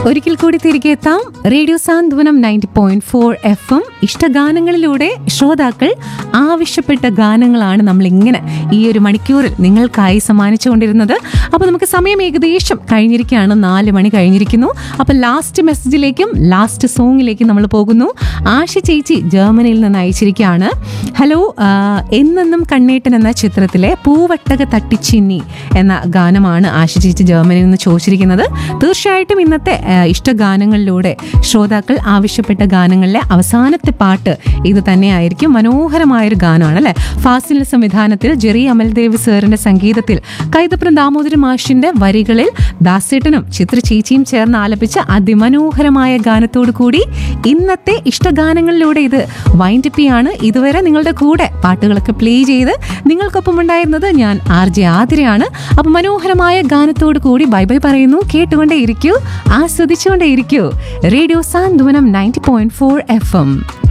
ഒരിക്കൽ കൂടി തിരികെ എത്താം radio Santhwanam ninety point four F M ഇഷ്ടഗാനങ്ങളിലൂടെ ശ്രോതാക്കൾ ആവശ്യപ്പെട്ട ഗാനങ്ങളാണ് നമ്മൾ ഇങ്ങനെ ഈ ഒരു മണിക്കൂറിൽ നിങ്ങൾക്കായി സമ്മാനിച്ചുകൊണ്ടിരുന്നത് അപ്പോൾ നമുക്ക് സമയം ഏകദേശം കഴിഞ്ഞിരിക്കുകയാണ് നാല് മണി കഴിഞ്ഞിരിക്കുന്നു അപ്പോൾ ലാസ്റ്റ് മെസ്സേജിലേക്കും ലാസ്റ്റ് സോങ്ങിലേക്കും നമ്മൾ പോകുന്നു ആശ ചേച്ചി ജർമ്മനിയിൽ നിന്ന് അയച്ചിരിക്കുകയാണ് ഹലോ ആ, എന്നെന്നും കണ്ണേട്ടൻ എന്ന ചിത്രത്തിലെ പൂവട്ടക തട്ടിച്ചിന്നി എന്ന ഗാനമാണ് ആശ ചേച്ചി ജർമ്മനിയിൽ നിന്ന് ചോദിച്ചിരിക്കുന്നത് തീർച്ചയായിട്ടും ഇന്നത്തെ ആ, ഇഷ്ടഗാനങ്ങളിലൂടെ ശ്രോതാക്കൾ ആവശ്യപ്പെട്ട ഗാനങ്ങളിലെ അവസാനത്തെ പാട്ട് ഇത് തന്നെയായിരിക്കും മനോഹരമായൊരു ഗാനമാണ് അല്ലെ ഫാസിലിന്റെ സംവിധാനത്തിൽ ജെറി അമൽദേവ് സാറിന്റെ സംഗീതത്തിൽ കൈതപ്രം ദാമോദര മാഷിന്റെ വരികളിൽ ദാസേട്ടനും ചിത്ര ചേച്ചിയും ചേർന്ന് ആലപിച്ച അതിമനോഹരമായ ഗാനത്തോടു കൂടി ഇന്നത്തെ ഇഷ്ടഗാനങ്ങളിലൂടെ ഇത് വൈൻഡപ്പിയാണ് ഇതുവരെ നിങ്ങളുടെ കൂടെ പാട്ടുകളൊക്കെ പ്ലേ ചെയ്ത് നിങ്ങൾക്കൊപ്പം ഉണ്ടായിരുന്നത് ഞാൻ ആർ ജെ ആതിരയാണ് അപ്പൊ മനോഹരമായ ഗാനത്തോടു കൂടി ബൈ ബൈ പറയുന്നു കേട്ടുകൊണ്ടേ ഇരിക്കൂ ആസ്വദിച്ചുകൊണ്ടേ ഇരിക്കൂ radio Santhwanam ninety point four F M